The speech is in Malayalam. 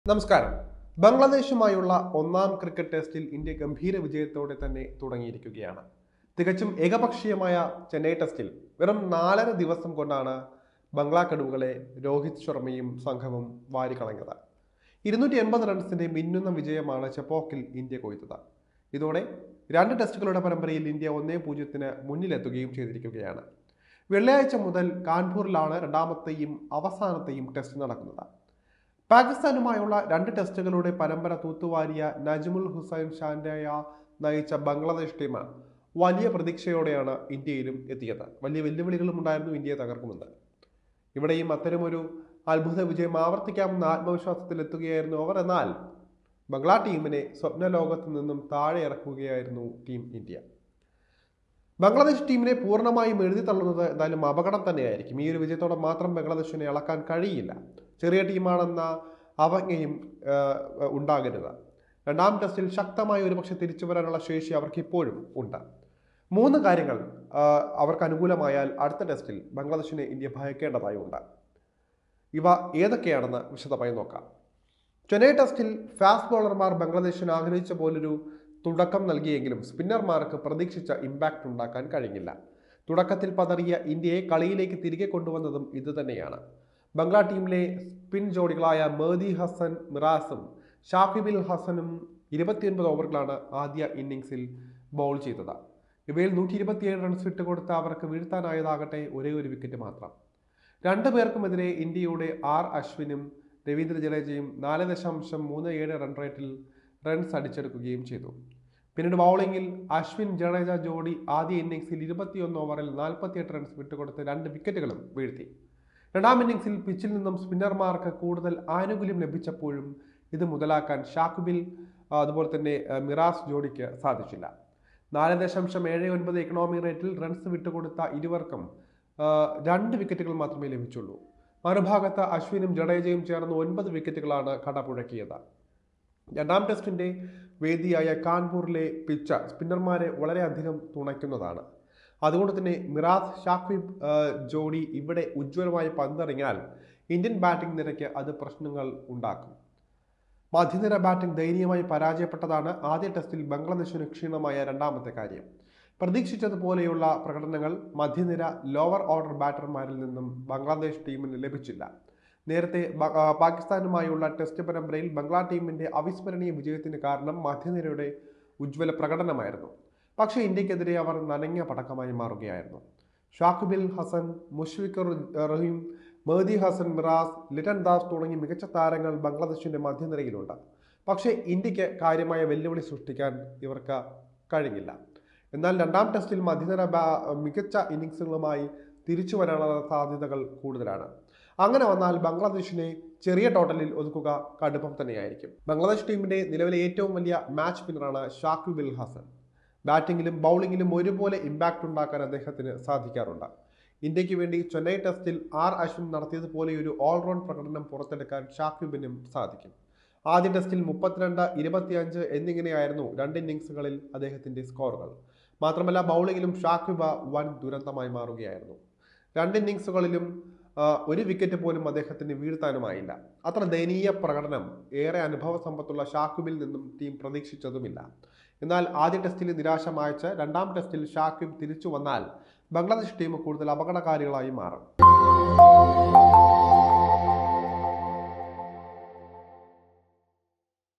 നമസ്കാരം ബംഗ്ലാദേശുമായുള്ള ഒന്നാം ക്രിക്കറ്റ് ടെസ്റ്റിൽ ഇന്ത്യ ഗംഭീര വിജയത്തോടെ തന്നെ തുടങ്ങിയിരിക്കുകയാണ് തികച്ചും ഏകപക്ഷീയമായ ചെന്നൈ ടെസ്റ്റിൽ വെറും നാലര ദിവസം കൊണ്ടാണ് ബംഗ്ലാ കടുവകളെ രോഹിത് ശർമ്മയും സംഘവും വാരിക്കളഞ്ഞത് ഇരുന്നൂറ്റി എൺപത് റൺസിന്റെ മിന്നുന്ന വിജയമാണ് ചെപ്പോക്കിൽ ഇന്ത്യ കൊയ്തത് ഇതോടെ രണ്ട് ടെസ്റ്റുകളുടെ പരമ്പരയിൽ ഇന്ത്യ ഒന്നേ പൂജ്യത്തിന് മുന്നിലെത്തുകയും ചെയ്തിരിക്കുകയാണ് വെള്ളിയാഴ്ച മുതൽ കാൺപൂരിലാണ് രണ്ടാമത്തെയും അവസാനത്തെയും ടെസ്റ്റ് നടക്കുന്നത് പാകിസ്ഥാനുമായുള്ള രണ്ട് ടെസ്റ്റുകളുടെ പരമ്പര തൂത്തുവാരിയ നജ്മുൽ ഹുസൈൻ ഷാൻഡയ നയിച്ച ബംഗ്ലാദേശ് ടീം വലിയ പ്രതീക്ഷയോടെയാണ് ഇന്ത്യയിലും എത്തിയത് വലിയ വെല്ലുവിളികളും ഉണ്ടായിരുന്നു ഇന്ത്യയെ തകർക്കുമെന്ന് ഇവിടെയും അത്തരമൊരു അത്ഭുത വിജയം ആവർത്തിക്കാമെന്ന ആത്മവിശ്വാസത്തിൽ എത്തുകയായിരുന്നു അവർ എന്നാൽ ബംഗ്ലാ ടീമിനെ സ്വപ്ന ലോകത്ത് നിന്നും താഴെ ഇറക്കുകയായിരുന്നു ടീം ഇന്ത്യ ബംഗ്ലാദേശ് ടീമിനെ പൂർണ്ണമായും എഴുതി തള്ളുന്നത് എന്തായാലും അപകടം തന്നെയായിരിക്കും ഈ ഒരു വിജയത്തോടെ മാത്രം ബംഗ്ലാദേശിനെ ഇളക്കാൻ കഴിയില്ല ചെറിയ ടീമാണെന്ന അവജ്ഞയും ആ, ഉണ്ടാകരുത് രണ്ടാം ടെസ്റ്റിൽ ശക്തമായ ഒരുപക്ഷെ തിരിച്ചു വരാനുള്ള ശേഷി അവർക്ക് ഇപ്പോഴും ഉണ്ട് മൂന്ന് കാര്യങ്ങൾ ആ, അവർക്ക് അനുകൂലമായാൽ അടുത്ത ടെസ്റ്റിൽ ബംഗ്ലാദേശിനെ ഇന്ത്യ ഭയക്കേണ്ടതായി ഉണ്ട് ഇവ ഏതൊക്കെയാണെന്ന് വിശദമായി നോക്കാം ചെന്നൈ ടെസ്റ്റിൽ ഫാസ്റ്റ് ബോളർമാർ ബംഗ്ലാദേശിന് ആഗ്രഹിച്ച പോലൊരു തുടക്കം നൽകിയെങ്കിലും സ്പിന്നർമാർക്ക് പ്രതീക്ഷിച്ച ഇമ്പാക്റ്റ് ഉണ്ടാക്കാൻ കഴിഞ്ഞില്ല തുടക്കത്തിൽ പതറിയ ഇന്ത്യയെ കളിയിലേക്ക് തിരികെ കൊണ്ടുവന്നതും ഇതുതന്നെയാണ് ബംഗ്ലാ ടീമിലെ സ്പിൻ ജോഡികളായ മേദി ഹസൻ മിറാസും ഷാഫിബിൽ ഹസനും ഇരുപത്തിയൊൻപത് ഓവറുകളാണ് ആദ്യ ഇന്നിങ്സിൽ ബൗൾ ചെയ്തത് ഇവയിൽ നൂറ്റി ഇരുപത്തിയേഴ് റൺസ് വിട്ടുകൊടുത്ത അവർക്ക് വീഴ്ത്താനായതാകട്ടെ ഒരേ ഒരു വിക്കറ്റ് മാത്രം രണ്ടു പേർക്കുമെതിരെ ഇന്ത്യയുടെ ആർ അശ്വിനും രവീന്ദ്ര ജഡേജയും നാല് ദശാംശം മൂന്ന് ഏഴ് റൺ റേറ്റിൽ റൺസ് അടിച്ചെടുക്കുകയും ചെയ്തു പിന്നീട് ബൗളിംഗിൽ അശ്വിൻ ജഡേജ ജോഡി ആദ്യ ഇന്നിംഗ്സിൽ ഇരുപത്തിയൊന്ന് ഓവറിൽ നാൽപ്പത്തിയെട്ട് റൺസ് വിട്ടുകൊടുത്ത് രണ്ട് വിക്കറ്റുകളും വീഴ്ത്തി രണ്ടാം ഇന്നിംഗ്സിൽ പിച്ചിൽ നിന്നും സ്പിന്നർമാർക്ക് കൂടുതൽ ആനുകൂല്യം ലഭിച്ചപ്പോഴും ഇത് മുതലാക്കാൻ ഷാക്കുബിൽ ആ, അതുപോലെ തന്നെ ആ, മിറാസ് ജോഡിക്ക് സാധിച്ചില്ല നാല് ദശാംശം ഏഴ് ഒൻപത് എക്കണോമി റേറ്റിൽ റൺസ് വിട്ടുകൊടുത്ത ഇരുവർക്കും ആ, രണ്ട് വിക്കറ്റുകൾ മാത്രമേ ലഭിച്ചുള്ളൂ മറുഭാഗത്ത് അശ്വിനും ജഡേജയും ചേർന്ന് ഒൻപത് വിക്കറ്റുകളാണ് കടപുഴക്കിയത് രണ്ടാം ടെസ്റ്റിന്റെ വേദിയായ കാൺപൂരിലെ പിച്ച് സ്പിന്നർമാരെ വളരെയധികം തുണയ്ക്കുന്നതാണ് അതുകൊണ്ട് തന്നെ മിറാസ് ഷാക്വിബ് ആ, ജോഡി ഇവിടെ ഉജ്ജ്വലമായി പന്തെറിഞ്ഞാൽ ഇന്ത്യൻ ബാറ്റിംഗ് നിരയ്ക്ക് അത് പ്രശ്നങ്ങൾ ഉണ്ടാക്കും മധ്യനിര ബാറ്റിംഗ് ദയനീയമായി പരാജയപ്പെട്ടതാണ് ആദ്യ ടെസ്റ്റിൽ ബംഗ്ലാദേശിന് ക്ഷീണമായ രണ്ടാമത്തെ കാര്യം പ്രതീക്ഷിച്ചതുപോലെയുള്ള പ്രകടനങ്ങൾ മധ്യനിര ലോവർ ഓർഡർ ബാറ്റർമാരിൽ നിന്നും ബംഗ്ലാദേശ് ടീമിന് ലഭിച്ചില്ല നേരത്തെ ബ- ആ, പാകിസ്ഥാനുമായുള്ള ടെസ്റ്റ് പരമ്പരയിൽ ബംഗ്ലാ ടീമിന്റെ അവിസ്മരണീയ വിജയത്തിന് കാരണം മധ്യനിരയുടെ ഉജ്ജ്വല പ്രകടനമായിരുന്നു പക്ഷേ ഇന്ത്യക്കെതിരെ അവർ നനഞ്ഞ പടക്കമായി മാറുകയായിരുന്നു ഷാഖുബിൽ ഹസൻ മുഷ്ഫിഖർ റഹീം മേദി ഹസൻ മിറാസ് ലിറ്റൻ ദാസ് തുടങ്ങി മികച്ച താരങ്ങൾ ബംഗ്ലാദേശിന്റെ മധ്യനിരയിലുണ്ട് പക്ഷേ ഇന്ത്യക്ക് കാര്യമായ വെല്ലുവിളി സൃഷ്ടിക്കാൻ ഇവർക്ക് കഴിഞ്ഞില്ല എന്നാൽ രണ്ടാം ടെസ്റ്റിൽ മധ്യനിര ബാ- മികച്ച ഇന്നിങ്സുകളുമായി തിരിച്ചു വരാനുള്ള സാധ്യതകൾ കൂടുതലാണ് അങ്ങനെ വന്നാൽ ബംഗ്ലാദേശിനെ ചെറിയ ടോട്ടലിൽ ഒതുക്കുക കടുപ്പം തന്നെയായിരിക്കും ബംഗ്ലാദേശ് ടീമിന്റെ നിലവിലെ ഏറ്റവും വലിയ മാച്ച് വിന്നറാണ് ഷാഖുബിൽ ഹസൻ ബാറ്റിംഗിലും ബൗളിംഗിലും ഒരുപോലെ ഇമ്പാക്റ്റ് ഉണ്ടാക്കാൻ അദ്ദേഹത്തിന് സാധിക്കാറുണ്ട് ഇന്ത്യക്ക് വേണ്ടി ചെന്നൈ ടെസ്റ്റിൽ ആർ അശ്വിൻ നടത്തിയതുപോലെ ഒരു ഓൾറൗണ്ട് പ്രകടനം പുറത്തെടുക്കാൻ ഷാക്യുബിനും സാധിക്കും ആദ്യ ടെസ്റ്റിൽ മുപ്പത്തിരണ്ട് ഇരുപത്തിയഞ്ച് എന്നിങ്ങനെയായിരുന്നു രണ്ട് ഇന്നിങ്സുകളിൽ അദ്ദേഹത്തിന്റെ സ്കോറുകൾ മാത്രമല്ല ബൗളിങ്ങിലും ഷാക്യുബ വൻ ദുരന്തമായി മാറുകയായിരുന്നു രണ്ട് ഇന്നിങ്സുകളിലും ആ, ഒരു വിക്കറ്റ് പോലും അദ്ദേഹത്തിന് വീഴ്ത്താനുമായില്ല അത്ര ദയനീയ പ്രകടനം ഏറെ അനുഭവ സമ്പത്തുള്ള ഷാക്യുബിൽ നിന്നും ടീം പ്രതീക്ഷിച്ചതുമില്ല എന്നാൽ ആദ്യ ടെസ്റ്റിൽ നിരാശ മായച്ച് രണ്ടാം ടെസ്റ്റിൽ ഷാക്യുബ് തിരിച്ചു വന്നാൽ ബംഗ്ലാദേശ് ടീം കൂടുതൽ അപകടകാരികളായി മാറും